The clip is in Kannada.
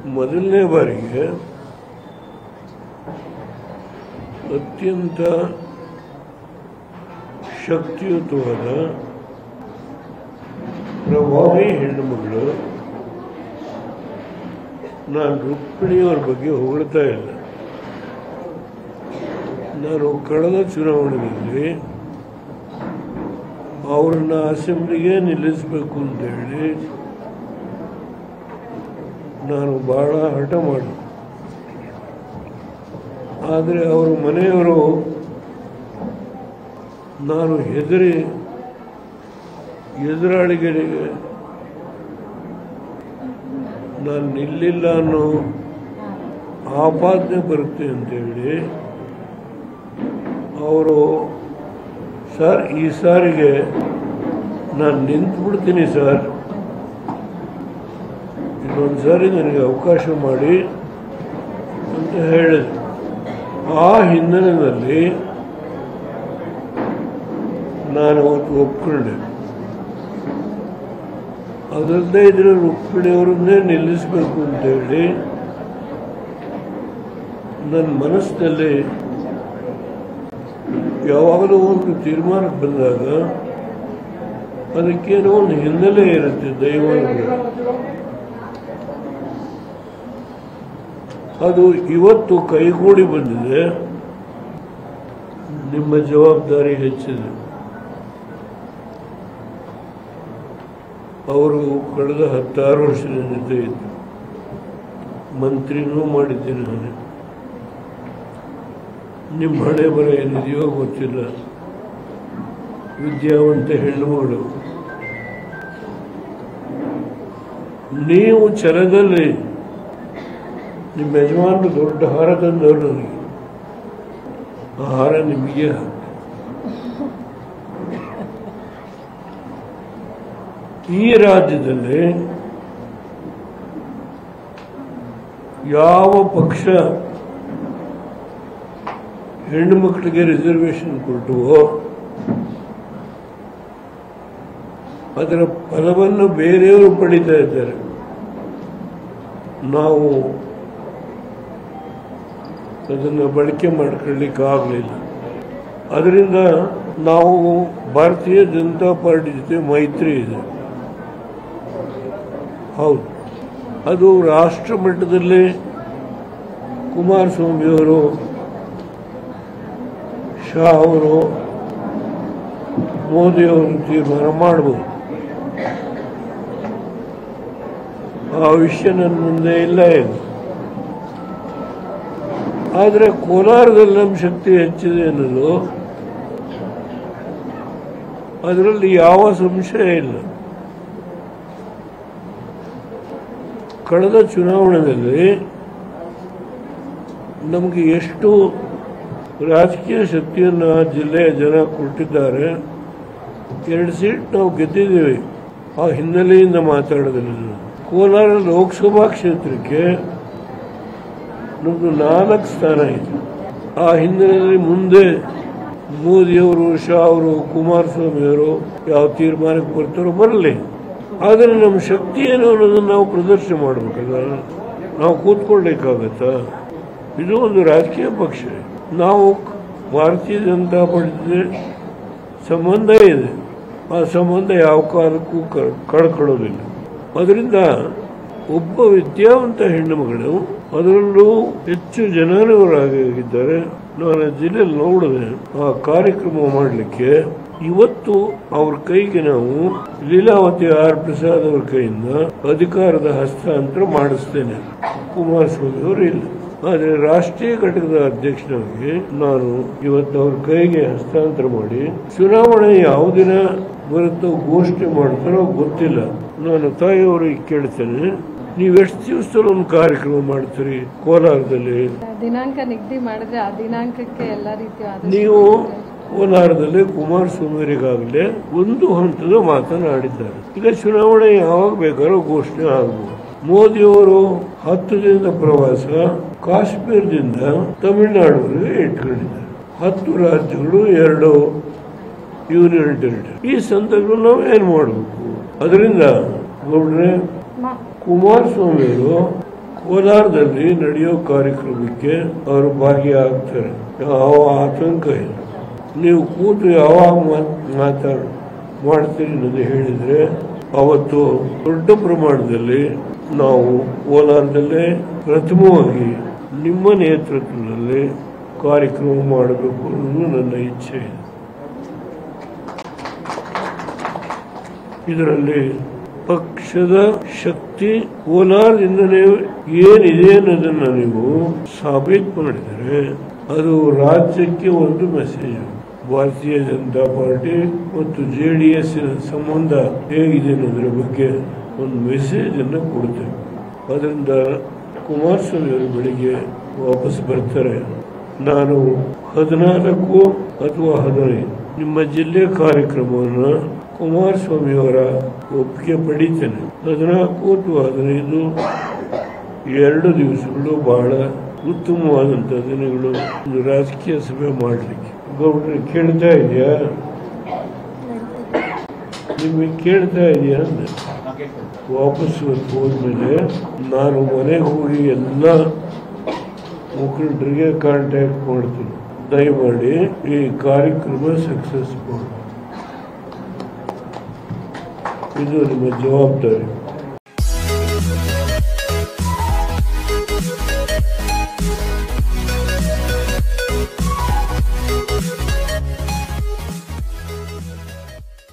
ಮೊದಲನೇ ಬಾರಿಗೆ ಅತ್ಯಂತ ಶಕ್ತಿಯುತವಾದ ಪ್ರಭಾವಿ ಹೆಣ್ಣುಮಗಳು ನಾನು ರುಕ್ಮಿಣಿಯವರ ಬಗ್ಗೆ ಹೊಗಳ್ತಾ ಇಲ್ಲ ನಾನು ಕಳೆದ ಚುನಾವಣೆಯಲ್ಲಿ ಅವರನ್ನ ಅಸೆಂಬ್ಲಿಗೆ ನಿಲ್ಲಿಸಬೇಕು ಅಂತ ಹೇಳಿ ನಾನು ಬಹಳ ಹಠ ಮಾಡಿ ಆದರೆ ಅವರ ಮನೆಯವರು ನಾನು ಹೆದರಿ ಎದುರಾಳಿಗಳಿಗೆ ನಾನು ನಿಲ್ಲಿಲ್ಲ ಅನ್ನೋ ಆಪಾದನೆ ಬರುತ್ತೆ ಅಂತೇಳಿ ಅವರು ಸರ್ ಈ ಸಾರಿಗೆ ನಾನು ನಿಂತು ಬಿಡ್ತೀನಿ ಸರ್ ಇನ್ನೊಂದು ಸಾರಿ ನನಗೆ ಅವಕಾಶ ಮಾಡಿ ಅಂತ ಹೇಳಿದ್ರು ಆ ಹಿನ್ನೆಲೆಯಲ್ಲಿ ನಾನು ಅವತ್ತು ಒಪ್ಕೊಂಡೆ ಅದಲ್ಲದೆ ಇದ್ರೆ ರುಕ್ಮಿಣಿಯವರನ್ನೇ ನಿಲ್ಲಿಸಬೇಕು ಅಂತ ಹೇಳಿ ನನ್ನ ಮನಸ್ಸಿನಲ್ಲಿ ಯಾವಾಗಲೂ ಒಂದು ತೀರ್ಮಾನಕ್ಕೆ ಬಂದಾಗ ಅದಕ್ಕೇನೋ ಒಂದು ಹಿನ್ನೆಲೆ ಇರುತ್ತೆ ದೈವ ಅದು ಇವತ್ತು ಕೈಗೂಡಿ ಬಂದಿದೆ ನಿಮ್ಮ ಜವಾಬ್ದಾರಿ ಹೆಚ್ಚಿದೆ ಅವರು ಕಳೆದ ಹತ್ತಾರು ವರ್ಷದ ಜೊತೆ ಇದ್ದು ಮಂತ್ರಿನೂ ಮಾಡಿದ್ದೇನೆ ನಾನು ನಿಮ್ಮ ಹಣೆ ಬರ ಏನಿದೆಯೋ ಗೊತ್ತಿಲ್ಲ ವಿದ್ಯಾವಂತ ಹೆಣ್ಣುಮಗಳು ನೀವು ಛಲದಲ್ಲಿ ನಿಮ್ಮ ಯಜಮಾನರು ದೊಡ್ಡ ಹಾರ ತಂದವರು ನನಗೆ ಆ ಹಾರ ನಿಮಗೆ ಹಾಕಿ. ಈ ರಾಜ್ಯದಲ್ಲಿ ಯಾವ ಪಕ್ಷ ಹೆಣ್ಣು ಮಕ್ಕಳಿಗೆ ರಿಸರ್ವೇಶನ್ ಕೊಟ್ಟುವೋ ಅದರ ಫಲವನ್ನು ಬೇರೆಯವರು ಪಡಿತಾ ಇದ್ದಾರೆ ನಾವು ಅದನ್ನು ಬಳಕೆ ಮಾಡ್ಕೊಳ್ಳಿಕ್ಕೆ ಆಗಲಿಲ್ಲ ಅದರಿಂದ ನಾವು ಭಾರತೀಯ ಜನತಾ ಪಾರ್ಟಿ ಜೊತೆ ಮೈತ್ರಿ ಇದೆ ಹೌದು ಅದು ರಾಷ್ಟ್ರ ಮಟ್ಟದಲ್ಲಿ ಕುಮಾರಸ್ವಾಮಿಯವರು ಶಾ ಅವರು ಮೋದಿಯವರು ತೀರ್ಮಾನ ಮಾಡಬಹುದು ಆ ವಿಷಯ ನನ್ನ ಮುಂದೆ ಇಲ್ಲ ಏನು ಆದರೆ ಕೋಲಾರದಲ್ಲಿ ನಮ್ಮ ಶಕ್ತಿ ಹೆಚ್ಚಿದೆ ಅನ್ನೋದು ಅದರಲ್ಲಿ ಯಾವ ಸಂಶಯ ಇಲ್ಲ ಕಳೆದ ಚುನಾವಣೆಯಲ್ಲಿ ನಮಗೆ ಎಷ್ಟು ರಾಜಕೀಯ ಶಕ್ತಿಯನ್ನು ಆ ಜಿಲ್ಲೆಯ ಜನ ಕೊಟ್ಟಿದ್ದಾರೆ ಎರಡು ಸೀಟ್ ನಾವು ಗೆದ್ದಿದ್ದೀವಿ ಆ ಹಿನ್ನೆಲೆಯಿಂದ ಮಾತಾಡೋದಿಲ್ಲ ನಾನು. ಕೋಲಾರ ಲೋಕಸಭಾ ಕ್ಷೇತ್ರಕ್ಕೆ ನಮ್ಮದು ನಾಲ್ಕು ಸ್ಥಾನ ಇದೆ ಆ ಹಿನ್ನೆಲೆಯಲ್ಲಿ ಮುಂದೆ ಮೋದಿಯವರು ಶಾ ಅವರು ಕುಮಾರಸ್ವಾಮಿಯವರು ಯಾವ ತೀರ್ಮಾನಕ್ಕೆ ಬರ್ತಾರೋ ಬರಲಿ ಆದರೆ ನಮ್ಮ ಶಕ್ತಿ ಏನು ಅನ್ನೋದನ್ನು ನಾವು ಪ್ರದರ್ಶನ ಮಾಡಬೇಕಲ್ಲ ನಾವು ಕೂತ್ಕೊಳ್ಳಿಕ್ಕಾಗತ್ತಾ ಇದು ಒಂದು ರಾಜಕೀಯ ಪಕ್ಷ ನಾವು ಭಾರತೀಯ ಜನತಾ ಪಾರ್ಟಿ ಸಂಬಂಧ ಇದೆ ಆ ಸಂಬಂಧ ಯಾವ ಕಾಲಕ್ಕೂ ಕ- ಕಳ್ಕೊಳ್ಳೋದಿಲ್ಲ ಅದರಿಂದ ಒಬ್ಬ ವಿದ್ಯಾವಂತ ಹೆಣ್ಣು ಮಗಳು ಅದರಲ್ಲೂ ಹೆಚ್ಚು ಜನಾನುವರಾಗಿದ್ದಾರೆ ನಾನು ಆ ಜಿಲ್ಲೆಯಲ್ಲಿ ನೋಡಿದೆ ಆ ಕಾರ್ಯಕ್ರಮ ಮಾಡಲಿಕ್ಕೆ ಇವತ್ತು ಅವ್ರ ಕೈಗೆ ನಾವು ಲೀಲಾವತಿ ಆರ್ ಪ್ರಸಾದ್ ಅವರ ಕೈಯಿಂದ ಅಧಿಕಾರದ ಹಸ್ತಾಂತರ ಮಾಡಿಸ್ತೇನೆ ಕುಮಾರಸ್ವಾಮಿ ಅವರು ಇಲ್ಲ ಆದರೆ ರಾಷ್ಟ್ರೀಯ ಘಟಕದ ಅಧ್ಯಕ್ಷನಾಗಿ ನಾನು ಇವತ್ತು ಅವ್ರ ಕೈಗೆ ಹಸ್ತಾಂತರ ಮಾಡಿ ಚುನಾವಣೆ ಯಾವ ದಿನ ಬರುತ್ತೋ ಘೋಷಣೆ ಮಾಡ್ತಾರೋ ಗೊತ್ತಿಲ್ಲ ನಾನು ತಾಯಿಯವರಿಗೆ ಕೇಳ್ತೇನೆ ನೀವು ಎಷ್ಟು ದಿವಸದಲ್ಲಿ ಒಂದು ಕಾರ್ಯಕ್ರಮ ಮಾಡ್ತೀರಿ ಕೋಲಾರದಲ್ಲಿ ದಿನಾಂಕ ನಿಗದಿ ಮಾಡಿದ್ರೆ ಆ ದಿನಾಂಕಕ್ಕೆ ಎಲ್ಲ ರೀತಿಯ ಆದೇಶ ನೀವು ಕೋಲಾರದಲ್ಲಿ ಕುಮಾರಸ್ವಾಮಿಯವರಿಗಾಗಲೇ ಒಂದು ಹಂತದ ಮಾತನಾಡಿದ್ದಾರೆ ಈಗ ಚುನಾವಣೆ ಯಾವಾಗ ಬೇಕಾದ್ರೂ ಘೋಷಣೆ ಆಗಬಹುದು ಮೋದಿಯವರು ಹತ್ತು ದಿನದ ಪ್ರವಾಸ ಕಾಶ್ಮೀರದಿಂದ ತಮಿಳುನಾಡುವರೆಗೆ ಇಟ್ಕೊಂಡಿದ್ದಾರೆ ಹತ್ತು ರಾಜ್ಯಗಳು ಎರಡು ಯೂನಿಯನ್ ಟೆರಿಟರಿ ಈ ಸಂದರ್ಭದಲ್ಲಿ ನಾವು ಏನ್ ಮಾಡಬೇಕು ಅದರಿಂದ ನೋಡ್ರೆ ಮ- ಕುಮಾರಸ್ವಾಮಿಯವರು ಕೋಲಾರದಲ್ಲಿ ನಡೆಯೋ ಕಾರ್ಯಕ್ರಮಕ್ಕೆ ಅವರು ಭಾಗಿಯಾಗ್ತಾರೆ ಯಾವ ಆತಂಕ ಇಲ್ಲ ನೀವು ಕೂತು ಯಾವಾಗ ಮಾತ್- ಮಾತಾಡ ಮಾಡ್ತೀರಿ ಅನ್ನೋದು ಹೇಳಿದ್ರೆ ಅವತ್ತು ದೊಡ್ಡ ಪ್ರಮಾಣದಲ್ಲಿ ನಾವು ಕೋಲಾರದಲ್ಲೇ ಪ್ರಥಮವಾಗಿ ನಿಮ್ಮ ನೇತೃತ್ವದಲ್ಲಿ ಕಾರ್ಯಕ್ರಮ ಮಾಡಬೇಕು ಅನ್ನೋದು ನನ್ನ ಇಚ್ಛೆ ಇದೆ ಇದರಲ್ಲಿ ಪಕ್ಷದ ಶಕ್ತಿ ಕೋಲಾರದಿಂದಲೇ ಏನಿದೆ ಅನ್ನೋದನ್ನ ನೀವು ಸಾಬೀತು ಮಾಡಿದರೆ ಅದು ರಾಜ್ಯಕ್ಕೆ ಒಂದು ಮೆಸೇಜ್ ಭಾರತೀಯ ಜನತಾ ಪಾರ್ಟಿ ಮತ್ತು ಜೆ ಡಿ ಎಸ್ ಸಂಬಂಧ ಹೇಗಿದೆ ಅನ್ನೋದ್ರ ಬಗ್ಗೆ ಒಂದು ಮೆಸೇಜ್ ಅನ್ನು ಕೊಡ್ತೇವೆ ಅದರಿಂದ ಕುಮಾರಸ್ವಾಮಿ ಅವರು ಬೆಳಿಗ್ಗೆ ವಾಪಸ್ ಬರ್ತಾರೆ ನಾನು ಹದಿನಾಲ್ಕು ಅಥವಾ ಹದಿನೈದು ನಿಮ್ಮ ಜಿಲ್ಲೆ ಕಾರ್ಯಕ್ರಮವನ್ನು ಕುಮಾರಸ್ವಾಮಿ ಅವರ ಒಪ್ಪಿಗೆ ಪಡಿತೇನೆ ಹದಿನಾಲ್ಕು ಅಥವಾ ಹದಿನೈದು ಎರಡು ದಿವಸಗಳು ಬಹಳ ಉತ್ತಮವಾದಂಥ ದಿನಗಳು ಒಂದು ರಾಜಕೀಯ ಸಭೆ ಮಾಡಲಿಕ್ಕೆ ಗೌಡ್ರೆ ಕೇಳ್ತಾ ಇದೆಯಾ ನಿಮಗೆ ಕೇಳ್ತಾ ಇದೆಯಾ ಅಂದೆ ವಾಪಸ್ ಇವತ್ತು ಹೋದ್ಮೇಲೆ ನಾನು ಮನೆಗೆ ಹೋಗಿ ಎಲ್ಲ ಮುಖಂಡರಿಗೆ ಕಾಂಟ್ಯಾಕ್ಟ್ ಮಾಡ್ತೀನಿ ದಯಮಾಡಿ ಈ ಕಾರ್ಯಕ್ರಮ ಸಕ್ಸಸ್ ಮಾಡಿ ಇದು ನಿಮ್ಮ ಜವಾಬ್ದಾರಿ